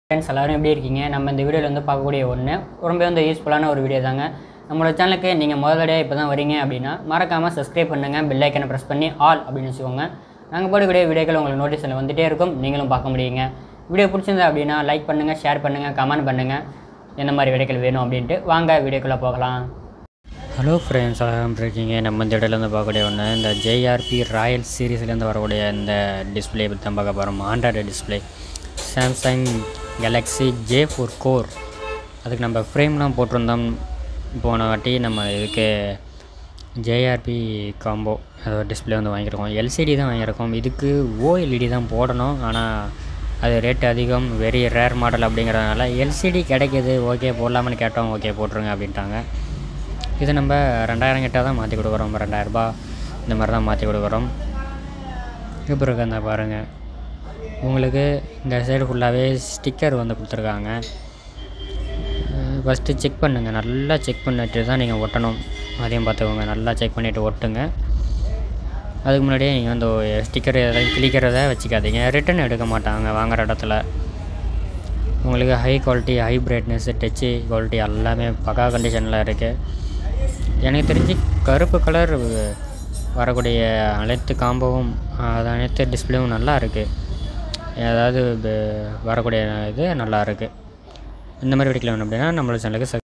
friends எல்லாரும் எப்படி இருக்கீங்க நம்ம இந்த வீடியோவில் வந்து பார்க்கக்கூடிய ஒன்று ரொம்ப வந்து யூஸ்ஃபுல்லான ஒரு வீடியோ தாங்க நம்மளோட சேனலுக்கு நீங்கள் முதலடியாக இப்போ தான் வரீங்க அப்படின்னா மறக்காமல் சப்ஸ்கிரைப் பண்ணுங்கள் பெல் ஐக்கனை ப்ரெஸ் பண்ணி ஆல் அப்படின்னு வச்சுக்கோங்க நாங்கள் போடக்கூடிய வீடியோக்கள் உங்களுக்கு நோட்டீஸில் வந்துகிட்டே இருக்கும் நீங்களும் பார்க்க முடியுங்க வீடியோ பிடிச்சிருந்தா அப்படின்னா லைக் பண்ணுங்கள் ஷேர் பண்ணுங்கள் கமெண்ட் பண்ணுங்கள் எந்த மாதிரி வீடியோக்கள் வேணும் அப்படின்ட்டு வாங்க வீடியோக்குள்ளே போகலாம் ஹலோ ஃப்ரெண்ட்ஸ் எல்லாம் இருக்கீங்க நம்ம இந்த இடத்துல வந்து பார்க்கக்கூடிய ஒன்று இந்த ஜேஆர்பி ராயல் சீரீஸ்லேருந்து வரக்கூடிய இந்த டிஸ்பிளே பற்றி தான் பார்க்க போகிறோம் android display Samsung galaxy J four core அதுக்கு நம்ம ஃப்ரேம்லாம் போட்டிருந்தோம் போன வாட்டி நம்ம இதுக்கு ஜேஆர்பி காம்போ அதோட டிஸ்பிளே வந்து வாங்கியிருக்கோம் எல்சிடி தான் வாங்கியிருக்கோம் இதுக்கு ஓஎல்இடி தான் போடணும் ஆனால் அது ரேட் அதிகம் வெரி ரேர் மாடல் அப்படிங்கிறதுனால எல்சிடி கிடைக்கிது ஓகே போடலாமான்னு கேட்டோம் ஓகே போட்டுருங்க அப்படின்ட்டாங்க இது நம்ம ரெண்டாயிரம் கிட்ட தான் மாற்றி கொடுக்குறோம் ரெண்டாயிரரூபா இந்த மாதிரி தான் மாற்றி கொடுக்குறோம் இப்போ இருக்க அந்த பாருங்கள் உங்களுக்கு இந்த சைடு ஃபுல்லாகவே ஸ்டிக்கர் வந்து கொடுத்துருக்காங்க ஃபஸ்ட்டு செக் பண்ணுங்கள் நல்லா செக் பண்ணிட்டு தான் நீங்கள் ஒட்டணும் அதையும் பார்த்துக்கோங்க நல்லா செக் பண்ணிவிட்டு ஒட்டுங்க அதுக்கு முன்னாடியே நீங்கள் வந்து ஸ்டிக்கர் எதாவது கிளிக்கிறத வச்சுக்காதீங்க ரிட்டன் எடுக்க மாட்டாங்க வாங்குகிற இடத்துல உங்களுக்கு high quality high brightness touch quality எல்லாமே பக்கா கண்டிஷனில் இருக்குது எனக்கு தெரிஞ்சு கருப்பு கலர் வரக்கூடிய அனைத்து காம்போவும் அது அனைத்து டிஸ்பிளேவும் நல்லா இருக்குது அதாவது வரக்கூடிய இது நல்லா இருக்குது இந்த மாதிரி வீடியோக்கள் வேணும் அப்படின்னா நம்மளோட சேனலுக்கு